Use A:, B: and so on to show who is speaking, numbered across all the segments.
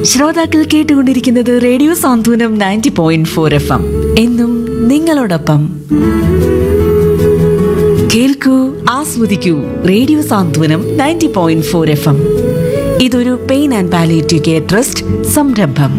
A: ശ്രോതാക്കൾ കേട്ടുകൊണ്ടിരിക്കുന്നത് radio Santhwanam ninety point four F M എന്നും നിങ്ങളോടൊപ്പം കേൾക്കൂ ആസ്വദിക്കൂ radio Santhwanam ninety point four F M ഇതൊരു pain and palliative care trust സംരംഭം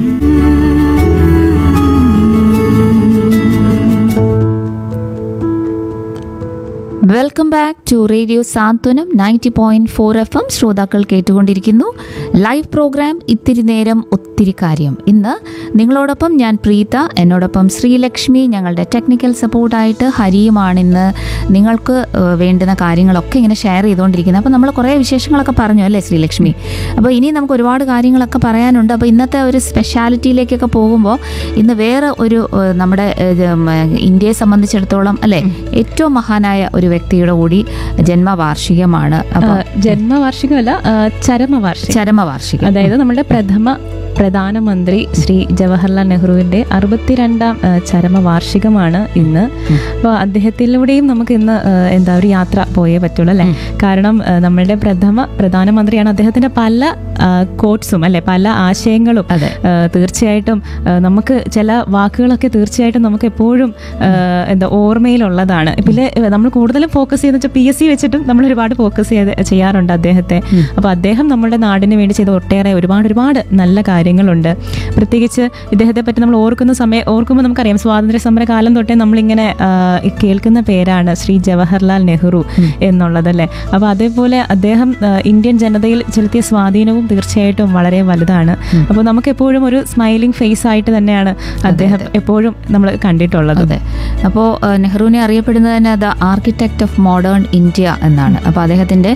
B: welcome back to radio Santhwanam ninety point four F M ശ്രോതാക്കൾ കേട്ടുകൊണ്ടിരിക്കുന്നു ലൈവ് പ്രോഗ്രാം ഇത്തിരി നേരം ഒത്തിരി കാര്യം ഇന്ന് നിങ്ങളോടൊപ്പം ഞാൻ പ്രീത എന്നോടൊപ്പം ശ്രീലക്ഷ്മി ഞങ്ങളുടെ ടെക്നിക്കൽ സപ്പോർട്ടായിട്ട് ഹരിയുമാണ് ഇന്ന് നിങ്ങൾക്ക് ഏഹ്, വേണ്ടുന്ന കാര്യങ്ങളൊക്കെ ഇങ്ങനെ ഷെയർ ചെയ്തുകൊണ്ടിരിക്കുന്നത് അപ്പോൾ നമ്മൾ കുറേ വിശേഷങ്ങളൊക്കെ പറഞ്ഞു അല്ലേ ശ്രീലക്ഷ്മി അപ്പോൾ ഇനി നമുക്ക് ഒരുപാട് കാര്യങ്ങളൊക്കെ പറയാനുണ്ട് അപ്പോൾ ഇന്നത്തെ ഒരു സ്പെഷ്യാലിറ്റിയിലേക്കൊക്കെ പോകുമ്പോൾ ഇന്ന് വേറെ ഒരു ഏഹ്, നമ്മുടെ ഏഹ്, ഉം, ഇന്ത്യയെ സംബന്ധിച്ചിടത്തോളം അല്ലേ ഏറ്റവും മഹാനായ ഒരു വ്യക്തിയുടെ കൂടി ജന്മവാർഷികമാണ് അപ്പോൾ
C: ജന്മവാർഷികമല്ല ആ, ചരമവാർഷികം
B: ചരമവാർഷികം
C: അതായത് നമ്മുടെ പ്രഥമ പ്രധാനമന്ത്രി ശ്രീ ജവഹർലാൽ നെഹ്റുവിന്റെ അറുപത്തിരണ്ടാം ആ, ചരമവാർഷികമാണ് ഇന്ന് അപ്പോൾ അദ്ദേഹത്തിലൂടെയും നമുക്ക് ഇന്ന് ആ, എന്താ ഒരു യാത്ര പോയേ പറ്റുള്ളൂ അല്ലേ കാരണം ആ, നമ്മളുടെ പ്രഥമ പ്രധാനമന്ത്രിയാണ് അദ്ദേഹത്തിന്റെ പല കോട്ട്സും അല്ലെ പല ആശയങ്ങളും
B: അതെ.
C: ആ, തീർച്ചയായിട്ടും ആ, നമുക്ക് ചില വാക്കുകളൊക്കെ തീർച്ചയായിട്ടും നമുക്ക് എപ്പോഴും ആ, എന്താ ഓർമ്മയിലുള്ളതാണ് പിന്നെ നമ്മൾ കൂടുതലും ഫോക്കസ് ചെയ്യുന്ന വെച്ചാൽ പി എസ് സി വെച്ചിട്ടും നമ്മൾ ഒരുപാട് ഫോക്കസ് ചെയ്ത് ചെയ്യാറുണ്ട് അദ്ദേഹത്തെ അപ്പോൾ അദ്ദേഹം നമ്മുടെ നാടിന് വേണ്ടി ചെയ്ത ഒട്ടേറെ ഒരുപാട് ഒരുപാട് നല്ല കാര്യങ്ങളുണ്ട് പ്രത്യേകിച്ച് ഇദ്ദേഹത്തെ പറ്റി നമ്മൾ ഓർക്കുന്ന സമയം ഓർക്കുമ്പോൾ നമുക്കറിയാം സ്വാതന്ത്ര്യ സമര കാലം തൊട്ടേ നമ്മളിങ്ങനെ ആ, ഈ കേൾക്കുന്ന പേരാണ് ശ്രീ ജവഹർലാൽ നെഹ്റു എന്നുള്ളതല്ലേ അപ്പോൾ അതേപോലെ അദ്ദേഹം ആ, ഇന്ത്യൻ ജനതയിൽ ചെലുത്തിയ സ്വാധീനവും തീർച്ചയായിട്ടും വളരെ വലുതാണ് അപ്പോൾ നമുക്ക് എപ്പോഴും ഒരു സ്മൈലിംഗ് ഫേസ് ആയിട്ട് തന്നെയാണ് അദ്ദേഹം എപ്പോഴും നമ്മൾ കണ്ടിട്ടുള്ളത്
B: അതെ അപ്പോൾ നെഹ്റുവിനെ അറിയപ്പെടുന്നത് തന്നെ the architect of modern India എന്നാണ് അപ്പോൾ അദ്ദേഹത്തിൻ്റെ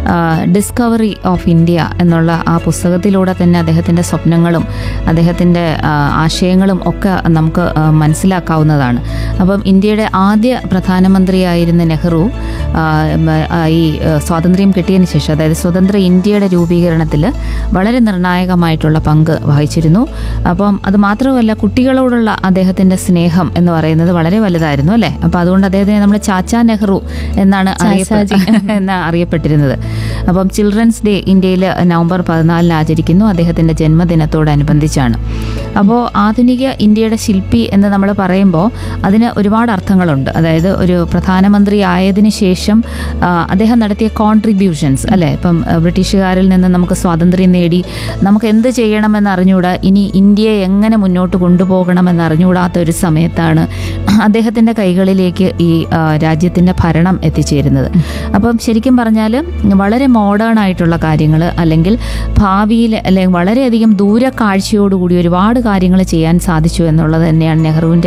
B: ഡിസ്കവറി ഓഫ് ഇന്ത്യ എന്നുള്ള ആ പുസ്തകത്തിലൂടെ തന്നെ അദ്ദേഹത്തിൻ്റെ സ്വപ്നങ്ങളും അദ്ദേഹത്തിൻ്റെ ആ, ആശയങ്ങളും ഒക്കെ നമുക്ക് ആ, മനസ്സിലാക്കാവുന്നതാണ് അപ്പം ഇന്ത്യയുടെ ആദ്യ പ്രധാനമന്ത്രിയായിരുന്ന നെഹ്റു ആ, മ, ആ, ഈ ആ, സ്വാതന്ത്ര്യം കിട്ടിയതിന് ശേഷം അതായത് സ്വതന്ത്ര ഇന്ത്യയുടെ രൂപീകരണത്തിൽ വളരെ നിർണായകമായിട്ടുള്ള പങ്ക് വഹിച്ചിരുന്നു അപ്പം അത് മാത്രമല്ല കുട്ടികളോടുള്ള അദ്ദേഹത്തിൻ്റെ സ്നേഹം എന്ന് പറയുന്നത് വളരെ വലുതായിരുന്നു അല്ലേ അപ്പം അതുകൊണ്ട് അദ്ദേഹത്തിനെ നമ്മൾ ചാച്ചാ നെഹ്റു എന്നാണ് അറിയപ്പെ- എന്ന് അറിയപ്പെട്ടിരുന്നത് അപ്പം ചിൽഡ്രൻസ് ഡേ ഇന്ത്യയിൽ നവംബർ പതിനാലിന് ആചരിക്കുന്നു അദ്ദേഹത്തിൻ്റെ ജന്മദിനത്തോടനുബന്ധിച്ചാണ് അപ്പോൾ ആധുനിക ഇന്ത്യയുടെ ശില്പി എന്ന് നമ്മൾ പറയുമ്പോൾ അതിന് ഒരുപാട് അർത്ഥങ്ങളുണ്ട് അതായത് ഒരു പ്രധാനമന്ത്രി ആയതിനു ശേഷം ആ, അദ്ദേഹം നടത്തിയ കോൺട്രിബ്യൂഷൻസ് അല്ലേ ഇപ്പം ആ, ബ്രിട്ടീഷുകാരിൽ നിന്ന് നമുക്ക് സ്വാതന്ത്ര്യം നേടി നമുക്ക് എന്ത് ചെയ്യണമെന്ന് അറിഞ്ഞുകൂടാ ഇനി ഇന്ത്യയെ എങ്ങനെ മുന്നോട്ട് കൊണ്ടുപോകണമെന്ന് അറിഞ്ഞുകൂടാത്ത ഒരു സമയത്താണ് അദ്ദേഹത്തിൻ്റെ കൈകളിലേക്ക് ഈ ആ, രാജ്യത്തിൻ്റെ ഭരണം എത്തിച്ചേരുന്നത് അപ്പം ശരിക്കും പറഞ്ഞാൽ വളരെ മോഡേൺ ആയിട്ടുള്ള കാര്യങ്ങൾ അല്ലെങ്കിൽ ഭാവിയിൽ അല്ലെങ്കിൽ വളരെയധികം ദൂരക്കാഴ്ചയോടുകൂടി ഒരുപാട് കാര്യങ്ങൾ ചെയ്യാൻ സാധിച്ചു എന്നുള്ളത് തന്നെയാണ് നെഹ്റുവിൻ്റെ